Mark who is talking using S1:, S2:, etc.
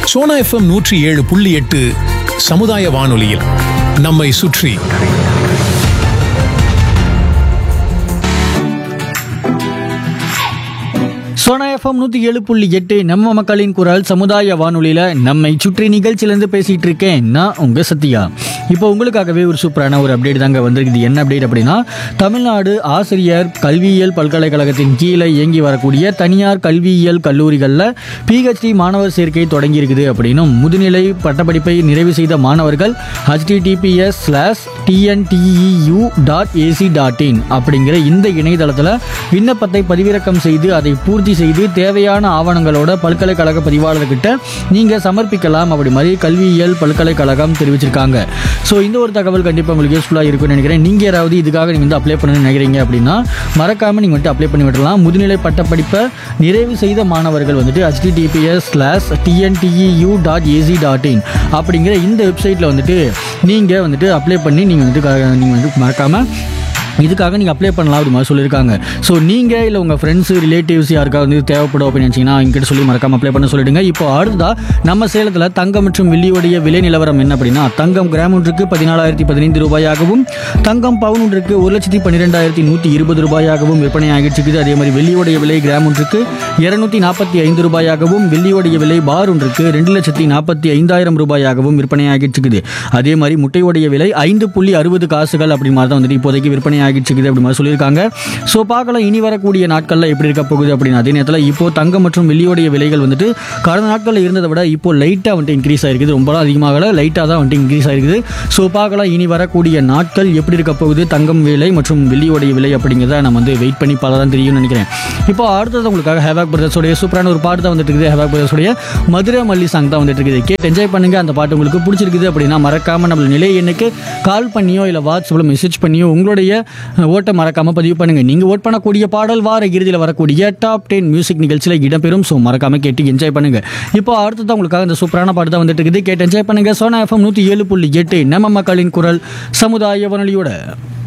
S1: Sona FM நூற்றி ஏழு புள்ளி எட்டு சமுதாய வானொலியில் நம்மை சுற்றி
S2: சோனா எஃப்எம் நூற்றி ஏழு புள்ளி எட்டு நம்ம மக்களின் குரல் சமுதாய வானொலியில் நம்மை சுற்றி நிகழ்ச்சியிலேருந்து பேசிகிட்டு இருக்கேன் நான் உங்கள் சத்யா இப்போ உங்களுக்காகவே ஒரு சூப்பரான ஒரு அப்டேட் தாங்க வந்திருக்குது என்ன அப்டேட் அப்படின்னா தமிழ்நாடு ஆசிரியர் கல்வியியல் பல்கலைக்கழகத்தின் கீழே இயங்கி வரக்கூடிய தனியார் கல்வியியல் கல்லூரிகளில் பிஹெச்டி மாணவர் சேர்க்கை தொடங்கி இருக்குது அப்படின்னும் முதுநிலை பட்டப்படிப்பை நிறைவு செய்த மாணவர்கள் HTTPS slash TNTEU dot AC dot in அப்படிங்கிற இந்த இணையதளத்தில் விண்ணப்பத்தை பதிவிறக்கம் செய்து அதை பூர்த்தி செய்து தேவையான ஆவணங்களோட பல்கலைக்கழக பதிவாளர்கிட்ட நீங்கள் சமர்ப்பிக்கலாம் அப்படி மாதிரி கல்வியியல் பல்கலைக்கழகம் தெரிவிச்சிருக்காங்க ஸோ இந்த ஒரு தகவல் கண்டிப்பாக உங்களுக்கு யூஸ்ஃபுல்லாக இருக்கும்னு நினைக்கிறேன் நீங்கள் யாராவது இதுக்காக நீங்கள் வந்து அப்ளை பண்ணணும்னு நினைக்கிறீங்க அப்படின்னா மறக்காமல் நீங்கள் வந்துட்டு அப்ளை பண்ணி விடலாம் முதுநிலை பட்டப்படிப்பை நிறைவு செய்த மாணவர்கள் வந்துட்டு https slash TNTEU dot AC dot in அப்படிங்கிற இந்த வெப்சைட்டில் வந்துட்டு நீங்கள் வந்துட்டு அப்ளை பண்ணி நீங்கள் வந்துட்டு நீங்கள் வந்து மறக்காமல் இதுக்காக நீங்கள் அப்ளை பண்ணலாம் அப்படி மாதிரி சொல்லியிருக்காங்க ஸோ நீங்கள் இல்லை உங்கள் ஃப்ரெண்ட்ஸு ரிலேட்டிவ்ஸ் யாருக்காவது வந்து தேவைப்படும் அப்படின்னு நினச்சிங்கன்னா எங்கிட்ட சொல்லி மறக்காம அப்ளை பண்ண சொல்லிடுங்க இப்போ அடுத்ததா நம்ம சேலத்தில் தங்கம் மற்றும் வெள்ளியுடைய விலை நிலவரம் என்ன அப்படின்னா தங்கம் கிராம் ஒன்றுக்கு பதினாலாயிரத்தி பதினைந்து ரூபாயாகவும் தங்கம் பவுன் ஒன்றுக்கு ஒரு லட்சத்தி பன்னிரெண்டாயிரத்தி நூற்றி இருபது ரூபாயாகவும் விற்பனை ஆகிட்டு இருக்குது அதே மாதிரி வெள்ளியுடைய விலை கிராம் ஒன்றுக்கு இருநூத்தி நாற்பத்தி ஐந்து ரூபாயாகவும் வெள்ளியுடைய விலை பார் ஒன்றுக்கு ரெண்டு லட்சத்தி நாற்பத்தி ஐந்தாயிரம் ரூபாயாகவும் விற்பனை ஆகிட்டு இருக்குது அதே மாதிரி முட்டையுடைய விலை ஐந்து புள்ளி அறுபது காசுகள் அப்படி மாதிரி தான் வந்துட்டு இப்போதைக்கு விற்பனை ஆகிட்டு இருக்குது அப்படி மாதிரி சொல்லியிருக்காங்க ஸோ பார்க்கலாம் இனி வரக்கூடிய நாட்களில் எப்படி இருக்க போகுது அப்படின்னு அதே நேரத்தில் இப்போ தங்கம் மற்றும் வெள்ளியோடைய விலைகள் வந்துட்டு கடந்த நாட்களில் இருந்ததை விட இப்போ லைட்டாக வந்துட்டு இன்க்ரீஸ் ஆயிருக்குது ரொம்ப அதிகமாகல லைட்டாக தான் வந்துட்டு இன்க்ரீஸ் ஆயிருக்குது ஸோ பார்க்கலாம் இனி வரக்கூடிய நாட்கள் எப்படி இருக்க போகுது தங்கம் விலை மற்றும் வெள்ளியோடைய விலை அப்படிங்கிறத நம்ம வந்து வெயிட் பண்ணி பார்த்தா தான் தெரியும்னு நினைக்கிறேன் இப்போ அடுத்தது உங்களுக்காக ஹேவாக் பிரதர்ஸோடைய சூப்பரான ஒரு பாட்டு தான் வந்துட்டு இருக்குது ஹேவாக் பிரதர்ஸோடைய மதுரை மல்லி சாங் தான் வந்துட்டு இருக்குது கேட்டு என்ஜாய் பண்ணுங்க அந்த பாட்டு உங்களுக்கு பிடிச்சிருக்குது அப்படின்னா மறக்காம நம்ம நிலை எண்ணுக்கு கால் பண்ணியோ இல்லை வாட்ஸ்அப்பில் மெசேஜ் பண்ணியோ உங்களுடைய அஹ், ஓட்டை மறக்காம பதிவு பண்ணுங்க நீங்க ஓட் பண்ணக்கூடிய பாடல் வார இறுதியில் வரக்கூடிய டாப் டென் மியூசிக் நிகழ்ச்சியில் இடம்பெறும் ஸோ மறக்காம கேட்டு என்ஜாய் பண்ணுங்க இப்போ அடுத்ததான் உங்களுக்காக இந்த சூப்பரான பாட்டு தான் வந்துட்டு இருக்குது கேட்டு என்ஜாய் பண்ணுங்க சோனா எஃப்எம் நூற்றி ஏழு புள்ளி எட்டு நம்ம மக்களின் குரல் சமுதாய வானொலியோட